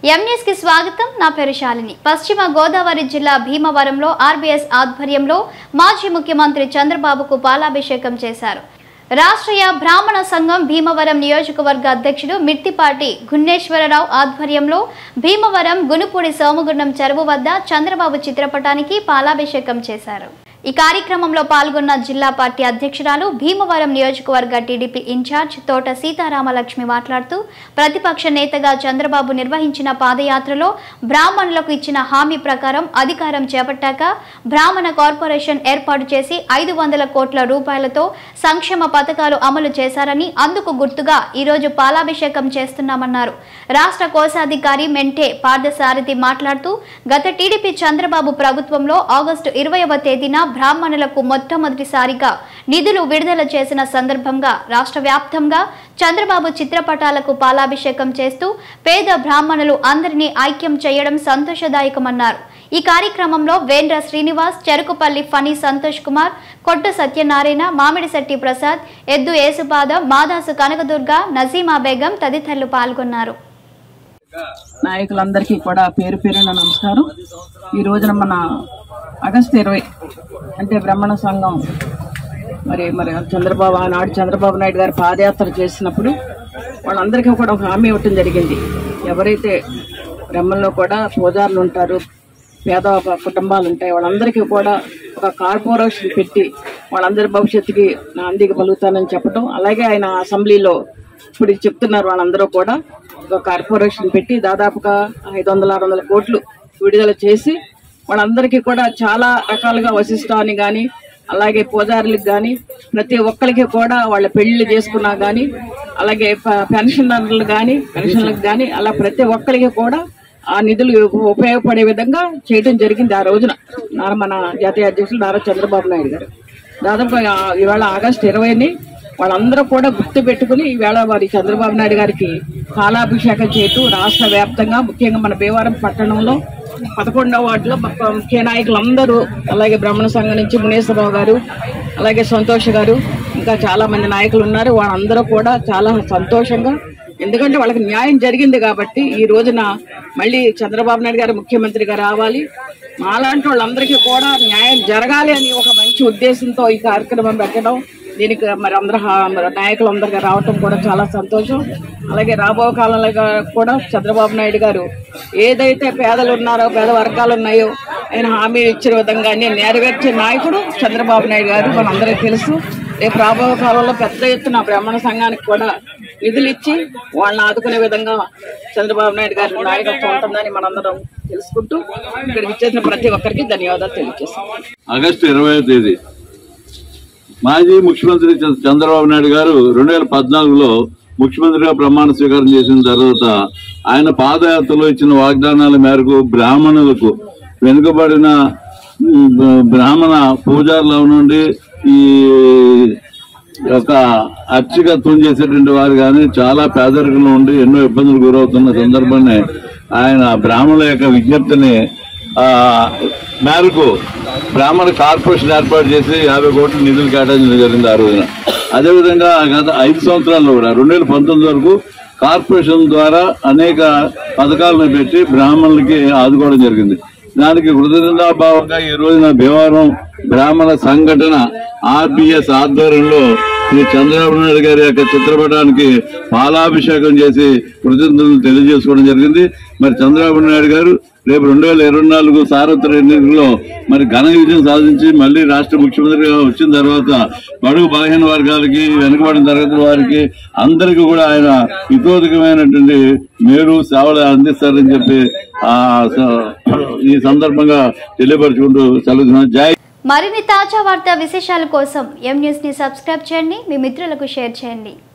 M News కి స్వాగతం నా పేరు శాలిని పశ్చిమ గోదావరి జిల్లా భీమవరంలో ఆర్బీఎస్ ఆధ్వర్యంలో మాజీ ముఖ్యమంత్రి చంద్రబాబుకు పాలాభిషేకం చేశారు రాష్ట్రీయ బ్రాహ్మణ సంఘం భీమవరం నియోజకవర్గ అధ్యక్షుడు మిట్టిపాటి గున్నేశ్వరరావు ఆధ్వర్యంలో భీమవరం గునుపూడి సోమగుండం చెరువు వద్ద చంద్రబాబు చిత్రపటానికి పాలాభిషేకం చేశారు ఈ కార్యక్రమంలో పాల్గొన్న జిల్లా పార్టీ అధ్యక్షురాలు భీమవరం నియోజకవర్గ టీడీపీ ఇన్ఛార్జ్ తోట సీతారామలక్ష్మి మాట్లాడుతూ ప్రతిపక్ష నేతగా చంద్రబాబు నిర్వహించిన పాదయాత్రలో బ్రాహ్మణులకు ఇచ్చిన హామీ ప్రకారం అధికారం చేపట్టాక బ్రాహ్మణ కార్పొరేషన్ ఏర్పాటు చేసి ఐదు వందల కోట్ల రూపాయలతో సంక్షేమ పథకాలు అమలు చేశారని అందుకు గుర్తుగా ఈరోజు పాలాభిషేకం చేస్తున్నామన్నారు రాష్ట్ర కోశాధికారి మెంటే పార్థసారథి మాట్లాడుతూ గత టీడీపీ చంద్రబాబు ప్రభుత్వంలో ఆగస్టు ఇరవైవ తేదీన బ్రాహ్మణులకు మొట్టమొదటిసారిగా నిధులు విడుదల చేసిన సందర్భంగా రాష్ట్ర వ్యాప్తంగా చంద్రబాబు చిత్రపటాలకు పాలాభిషేకం చేస్తూ పేద బ్రాహ్మణులు అందరినీ ఐక్యం చేయడం సంతోషదాయకమన్నారు ఈ కార్యక్రమంలో వేంద్ర శ్రీనివాస్ చెరుకుపల్లి ఫణి సంతోష్ కుమార్ కొట్టు సత్యనారాయణ మామిడిశెట్టి ప్రసాద్ ఎద్దు ఏసుపాద మాదాసు కనకదుర్గ నజీమా బేగం తదితరులు పాల్గొన్నారు నాయకులందరికీ కూడా పేరు పేరున నమస్కారం ఈ రోజున మన ఆగస్టు ఇరవై అంటే బ్రహ్మణ సంఘం మరి మరి చంద్రబాబు ఆనాడు చంద్రబాబు నాయుడు గారు పాదయాత్ర చేసినప్పుడు వాళ్ళందరికీ కూడా ఒక హామీ ఇవ్వటం జరిగింది ఎవరైతే బ్రహ్మంలో కూడా పూజారులు ఉంటారు పేద కుటుంబాలు ఉంటాయి వాళ్ళందరికీ కూడా ఒక కార్పొరేషన్ పెట్టి వాళ్ళందరి భవిష్యత్తుకి నా అందికి పలుకుతానని చెప్పడం అలాగే ఆయన అసెంబ్లీలో ఇప్పుడు ఇది చెప్తున్నారు వాళ్ళందరూ కూడా ఒక కార్పొరేషన్ పెట్టి దాదాపుగా ఐదు వందల ఆరు వందల కోట్లు విడుదల చేసి వాళ్ళందరికీ కూడా చాలా రకాలుగా వశిష్టాన్ని కానీ అలాగే పూజారులకు కానీ ప్రతి ఒక్కరికి కూడా వాళ్ళ పెళ్లిళ్ళు చేసుకున్నా కానీ అలాగే ప- పెన్షనర్లు కానీ పెన్షన్లకు కానీ అలా ప్రతి ఒక్కరికి కూడా ఆ నిధులు ఉపయోగపడే విధంగా చేయడం జరిగింది ఆ రోజున నారా మన జాతీయ అధ్యక్షులు నారా చంద్రబాబు నాయుడు గారు దాదాపు ఆ- ఇవాళ ఆగస్టు ఇరవైని వాళ్ళందరూ కూడా గుర్తు పెట్టుకుని ఈవేళ వారి చంద్రబాబు నాయుడు గారికి కాలాభిషేకం చేయటం రాష్ట్ర వ్యాప్తంగా ముఖ్యంగా మన భీమవరం పట్టణంలో పదకొండవ వార్డులో మొత్తం ముఖ్య నాయకులందరూ అలాగే బ్రాహ్మణ సంఘం నుంచి మునేశ్వరరావు గారు అలాగే సంతోష్ గారు ఇంకా చాలా మంది నాయకులు ఉన్నారు వాళ్ళందరూ కూడా చాలా సంతోషంగా ఎందుకంటే వాళ్ళకి న్యాయం జరిగింది కాబట్టి ఈ రోజున మళ్ళీ చంద్రబాబు నాయుడు గారు ముఖ్యమంత్రిగా రావాలి మాలాంటి వాళ్ళందరికీ కూడా న్యాయం జరగాలి అని ఒక మంచి ఉద్దేశంతో ఈ కార్యక్రమం పెట్టడం దీనికి మరి అందరూ హా- మరి నాయకులందరికీ రావటం కూడా చాలా సంతోషం అలాగే రాబో కాలంలో గా- కూడా చంద్రబాబు నాయుడు గారు ఏదైతే పేదలు ఉన్నారో పేద వర్గాలు ఉన్నాయో ఆయన హామీ ఇచ్చిన విధంగానే నెరవేర్చే నాయకుడు చంద్రబాబు నాయుడు గారు మనందరికీ తెలుసు రేపు రాబో కాలంలో పెద్ద ఎత్తున బ్రాహ్మణ సంఘానికి కూడా నిధులు ఇచ్చి వాళ్ళని ఆదుకునే విధంగా చంద్రబాబు నాయుడు గారి నాయకత్వం ఉంటుందని మనందరం తెలుసుకుంటూ ఇక్కడికి ఇచ్చేసిన ప్రతి ఒక్కరికి ధన్యవాదాలు తెలియజేస్తాం ఆగస్టు ఇరవై తేదీ మాజీ ముఖ్యమంత్రి చ- చంద్రబాబు నాయుడు గారు రెండు వేల పద్నాలుగులో ముఖ్యమంత్రిగా ప్రమాణ స్వీకారం చేసిన తర్వాత ఆయన పాదయాత్రలో ఇచ్చిన వాగ్దానాల మేరకు బ్రాహ్మణులకు వెనుకబడిన ఉమ్, బ- బ్రాహ్మణ పూజారుల నుండి ఈ యొక్క అర్చకత్వం చేసేటువంటి వారు కానీ చాలా పేదరికంలో ఉండి ఎన్నో ఇబ్బందులు గురవుతున్న సందర్భాన్ని ఆయన బ్రాహ్మణుల యొక్క విజ్ఞప్తిని ఆ మేరకు బ్రాహ్మణ కార్పొరేషన్ ఏర్పాటు చేసి యాభై కోట్ల నిధులు కేటాయించడం జరిగింది ఆ రోజున అదేవిధంగా గత ఐదు సంవత్సరాల్లో కూడా రెండు వేల పంతొమ్మిది వరకు కార్పొరేషన్ ద్వారా అనేక పథకాలను పెట్టి బ్రాహ్మణులకి ఆదుకోవడం జరిగింది దానికి కృతజ్ఞతాభావంగా ఈ రోజున భీమవరం బ్రాహ్మణ సంఘటన ఆర్బిఎస్ ఆధ్వర్యంలో శ్రీ చంద్రబాబు నాయుడు గారి యొక్క చిత్రపటానికి పాలాభిషేకం చేసి కృతజ్ఞతలు తెలియజేసుకోవడం జరిగింది మరి చంద్రబాబు నాయుడు గారు రేపు రెండు వేల ఇరవై నాలుగు సార్వత్రిక ఎన్నికల్లో మరి ఘన విజయం సాధించి మళ్ళీ రాష్ట్ర ముఖ్యమంత్రిగా వచ్చిన తర్వాత బడుగు బలహీన వర్గాలకి వెనుకబడిన తరగతి వారికి అందరికీ కూడా ఆయన ఇతోధికమైనటువంటి మేలు సేవలు అందిస్తారని చెప్పి ఆ స- ఈ సందర్భంగా తెలియపరుచుకుంటూ సెలవు జై మరిన్ని తాజా వార్తా విశేషాల కోసం ఎం న్యూస్ ని సబ్స్క్రైబ్ చేయండి మీ మిత్రులకు షేర్ చేయండి